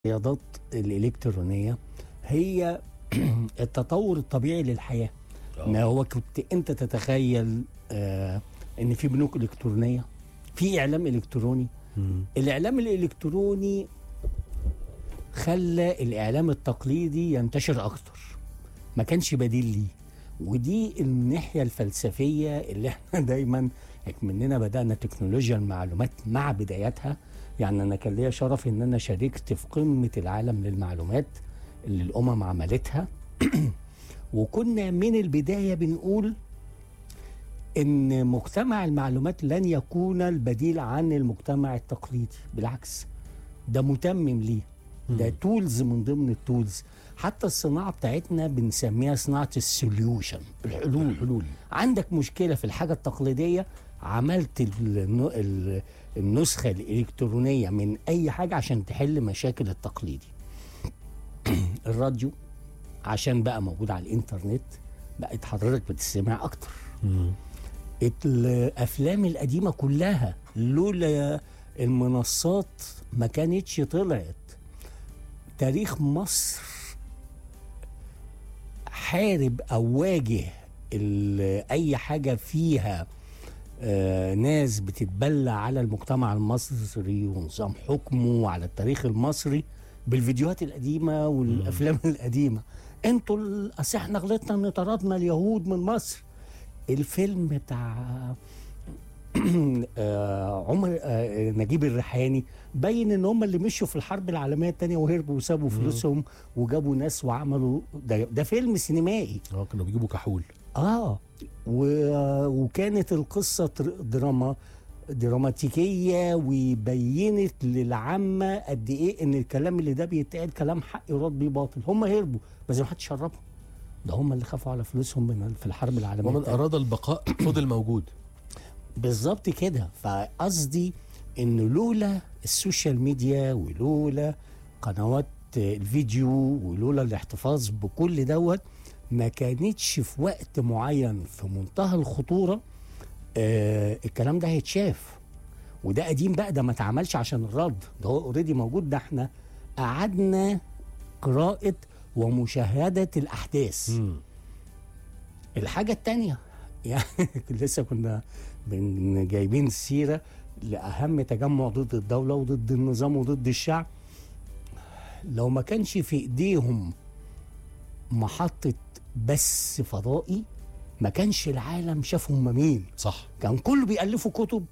الرياضات الإلكترونية هي التطور الطبيعي للحياة ما هو كنت أنت تتخيل آه إن في بنوك إلكترونية في إعلام إلكتروني مم. الإعلام الإلكتروني خلى الإعلام التقليدي ينتشر أكتر ما كانش بديل ليه ودي الناحية الفلسفية اللي احنا دايما مننا بدأنا تكنولوجيا المعلومات مع بداياتها يعني أنا كان ليا شرف إن أنا شاركت في قمة العالم للمعلومات اللي الأمم عملتها وكنا من البداية بنقول إن مجتمع المعلومات لن يكون البديل عن المجتمع التقليدي بالعكس ده متمم ليه ده تولز من ضمن التولز حتى الصناعة بتاعتنا بنسميها صناعة السوليوشن الحلول الحلول عندك مشكلة في الحاجة التقليدية عملت النو- ال- النسخة الإلكترونية من أي حاجة عشان تحل مشاكل التقليدي الراديو عشان بقى موجود على الإنترنت بقت حضرتك بتسمع أكتر مم. الافلام القديمه كلها لولا المنصات ما كانتش طلعت تاريخ مصر حارب او واجه ال- اي حاجه فيها آه، ناس بتتبلى على المجتمع المصري ونظام حكمه وعلى التاريخ المصري بالفيديوهات القديمه والافلام القديمه انتوا ال- أصل احنا غلطنا ان طردنا اليهود من مصر الفيلم بتاع آه، عمر آه، نجيب الريحاني بين ان هم اللي مشوا في الحرب العالميه الثانيه وهربوا وسابوا فلوسهم وجابوا ناس وعملوا ده, ده فيلم سينمائي اه كانوا بيجيبوا كحول اه و... وكانت القصه تر- دراما دراماتيكيه وبينت للعامه قد ايه ان الكلام اللي ده بيتقال كلام حق يراد بيه باطل هم هربوا بس ما حدش شربهم ده هم اللي خافوا على فلوسهم من في الحرب العالميه ومن التانية. اراد البقاء فضل موجود بالظبط كده فقصدي ان لولا السوشيال ميديا ولولا قنوات الفيديو ولولا الاحتفاظ بكل دوت ما كانتش في وقت معين في منتهى الخطوره آه الكلام ده هيتشاف وده قديم بقى ده ما اتعملش عشان الرد ده هو اوريدي موجود ده احنا قعدنا قراءه ومشاهده الاحداث مم. الحاجة التانية يعني لسه كنا بن- جايبين سيرة لأهم تجمع ضد الدولة وضد النظام وضد الشعب لو ما كانش في إيديهم محطة بس فضائي ما كانش العالم شاف هم مين صح كان كله بيألفوا كتب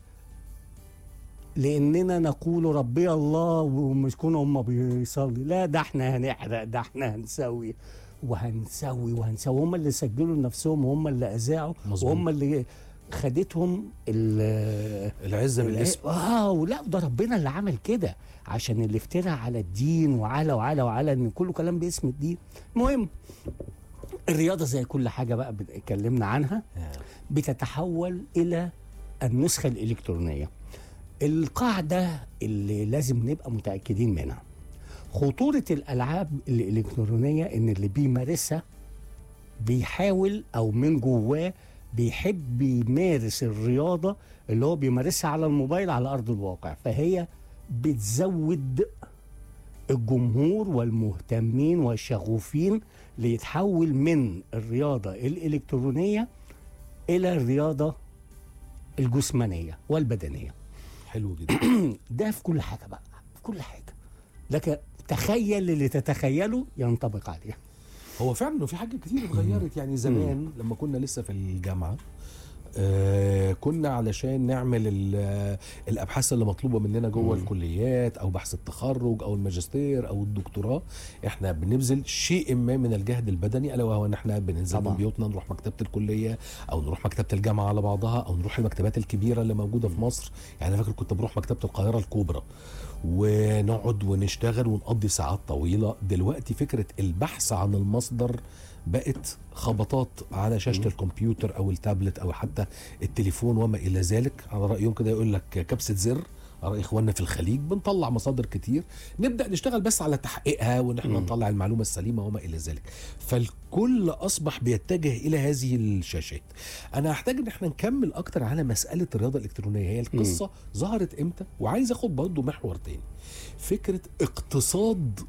لاننا نقول ربي الله ومش كنا هم بيصلي لا ده احنا هنحرق ده احنا هنسوي وهنسوي وهنسوي هم اللي سجلوا لنفسهم وهم اللي اذاعوا مظبوط. وهم اللي خدتهم ال العزه بالاسم اه ولا ده ربنا اللي عمل كده عشان اللي افترى على الدين وعلى وعلى وعلى ان كله كلام باسم الدين المهم الرياضه زي كل حاجه بقى بن- اتكلمنا عنها بتتحول الى النسخه الالكترونيه القاعده اللي لازم نبقى متاكدين منها خطوره الالعاب الالكترونيه ان اللي بيمارسها بيحاول او من جواه بيحب يمارس الرياضه اللي هو بيمارسها على الموبايل على ارض الواقع فهي بتزود الجمهور والمهتمين والشغوفين ليتحول من الرياضه الالكترونيه الى الرياضه الجسمانيه والبدنيه حلو جدا ده في كل حاجه بقى في كل حاجه لك تخيل اللي تتخيله ينطبق عليه هو فعلا انه في حاجات كتير اتغيرت يعني زمان لما كنا لسه في الجامعه آه كنا علشان نعمل ال- الابحاث اللي مطلوبه مننا جوه الكليات او بحث التخرج او الماجستير او الدكتوراه احنا بنبذل شيء ما من الجهد البدني الا وهو ان احنا بننزل طبعاً. من بيوتنا نروح مكتبه الكليه او نروح مكتبه الجامعه على بعضها او نروح المكتبات الكبيره اللي موجوده في مصر يعني انا فاكر كنت بروح مكتبه القاهره الكبرى ونقعد ونشتغل ونقضي ساعات طويله دلوقتي فكره البحث عن المصدر بقت خبطات على شاشه الكمبيوتر او التابلت او حتى التليفون وما الى ذلك على رايهم كده يقول لك كبسه زر اخواننا في الخليج بنطلع مصادر كتير نبدا نشتغل بس على تحقيقها وان احنا مم. نطلع المعلومه السليمه وما الى ذلك فالكل اصبح بيتجه الى هذه الشاشات انا هحتاج ان احنا نكمل اكتر على مساله الرياضه الالكترونيه هي القصه ظهرت امتى وعايز اخد برضه محور تاني فكره اقتصاد